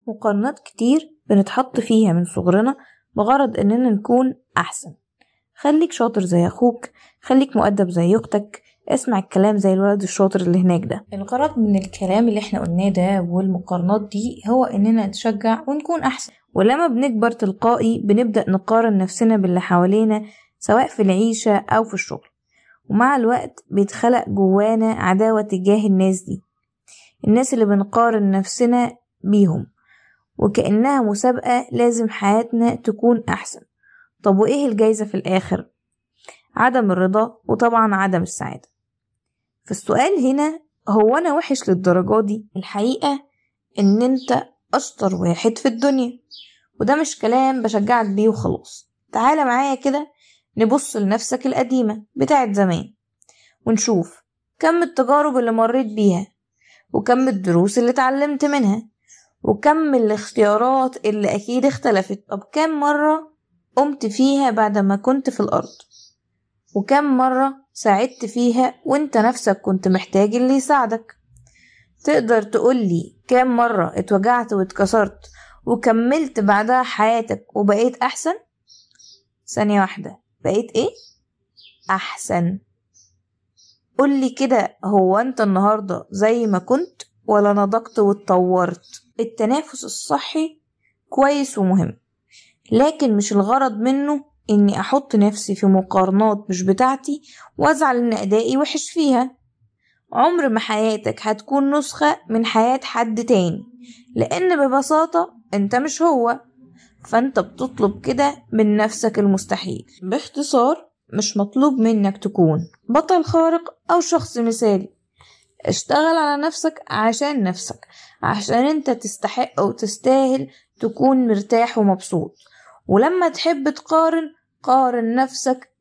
مقارنات كتير بنتحط فيها من صغرنا بغرض إننا نكون أحسن خليك شاطر زي أخوك خليك مؤدب زي أختك اسمع الكلام زي الولد الشاطر اللي هناك ده الغرض من الكلام اللي احنا قلناه ده والمقارنات دي هو إننا نتشجع ونكون أحسن ولما بنكبر تلقائي بنبدأ نقارن نفسنا باللي حوالينا سواء في العيشة أو في الشغل ومع الوقت بيتخلق جوانا عداوة تجاه الناس دي الناس اللي بنقارن نفسنا بيهم وكأنها مسابقة لازم حياتنا تكون أحسن طب وإيه الجايزة في الآخر؟ عدم الرضا وطبعا عدم السعادة فالسؤال هنا هو أنا وحش للدرجة دي الحقيقة إن أنت أشطر واحد في الدنيا وده مش كلام بشجعك بيه وخلاص تعالى معايا كده نبص لنفسك القديمة بتاعت زمان ونشوف كم التجارب اللي مريت بيها وكم الدروس اللي اتعلمت منها وكم الاختيارات اللي أكيد اختلفت طب كم مرة قمت فيها بعد ما كنت في الأرض وكم مرة ساعدت فيها وانت نفسك كنت محتاج اللي يساعدك تقدر تقولي كم مرة اتوجعت واتكسرت وكملت بعدها حياتك وبقيت أحسن ثانية واحدة بقيت ايه أحسن قولي كده هو انت النهاردة زي ما كنت ولا نضجت واتطورت التنافس الصحي كويس ومهم لكن مش الغرض منه اني احط نفسي في مقارنات مش بتاعتي وازعل ان ادائي وحش فيها عمر ما حياتك هتكون نسخة من حياة حد تاني لان ببساطة انت مش هو فانت بتطلب كده من نفسك المستحيل باختصار مش مطلوب منك تكون بطل خارق او شخص مثالي اشتغل على نفسك عشان نفسك عشان انت تستحق وتستاهل تكون مرتاح ومبسوط ولما تحب تقارن قارن نفسك